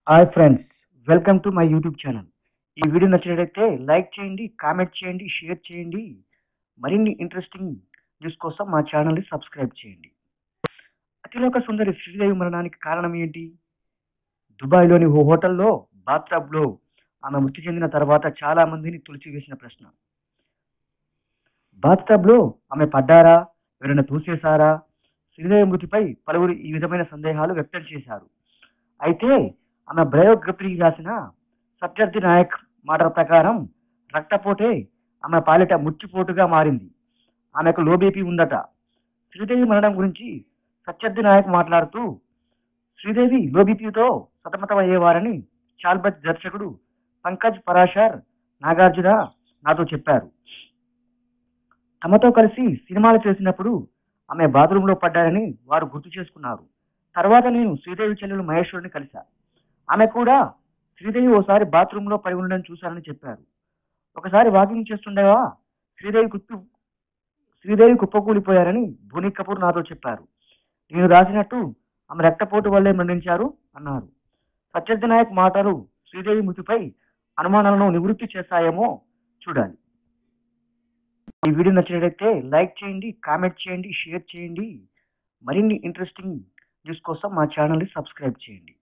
hi friends welcome to my YouTube channel ఈ video నచ్చినట్లయితే like చేయండి కామెంట్ చేయండి షేర్ చేయండి మరిన్ని ఇంట్రెస్టింగ్ న్యూస్ కోసం మా ఛానల్ని సబ్స్క్రైబ్ చేయండి అతిలోక సుందరి శ్రీదేవి మరణానికి కారణం ఏంటి దుబాయ్లోని ఓ హోటల్లో బాత్టబ్లో ఆమె మృతి చెందిన తర్వాత చాలా మందిని తుడిచివేసిన ప్రశ్న బాత్టబ్లో ఆమె పడ్డారా ఎవరైనా తూసేశారా శ్రీదేవి మృతిపై పలువురు ఈ విధమైన సందేహాలు వ్యక్తం చేశారు అయితే ఆమె బయోగ్రఫీ రాసిన సత్యర్థి నాయక్ మాటల ప్రకారం రక్తపోటే ఆమె పాలిట ముచ్చిపోటుగా మారింది ఆమెకు లో బీపీ ఉందట శ్రీదేవి మరణం గురించి సత్యర్థి నాయక్ మాట్లాడుతూ శ్రీదేవి లో బీపీతో సతమతమయ్యేవారని చాల్బత్ దర్శకుడు పంకజ్ పరాశర్ నాగార్జున నాతో చెప్పారు తమతో కలిసి సినిమాలు చేసినప్పుడు ఆమె బాత్రూంలో పడ్డారని వారు గుర్తు చేసుకున్నారు తర్వాత నేను శ్రీదేవి చెల్లెలు మహేశ్వరిని కలిశా ఆమె కూడా శ్రీదేవి ఓసారి బాత్రూంలో పడి ఉండడం చూశానని చెప్పారు ఒకసారి వాకింగ్ చేస్తుండగా శ్రీదేవి కుప్పి శ్రీదేవి కుప్పకూలిపోయారని భూని కపూర్ నాతో చెప్పారు నేను రాసినట్టు ఆమె రక్తపోటు వల్లే మరణించారు అన్నారు సత్యర్థి నాయక్ మాటలు శ్రీదేవి మృతిపై అనుమానాలను నివృత్తి చేస్తాయేమో చూడాలి ఈ వీడియో నచ్చినట్లయితే లైక్ చేయండి కామెంట్ చేయండి షేర్ చేయండి మరిన్ని ఇంట్రెస్టింగ్ న్యూస్ కోసం మా ఛానల్ని సబ్స్క్రైబ్ చేయండి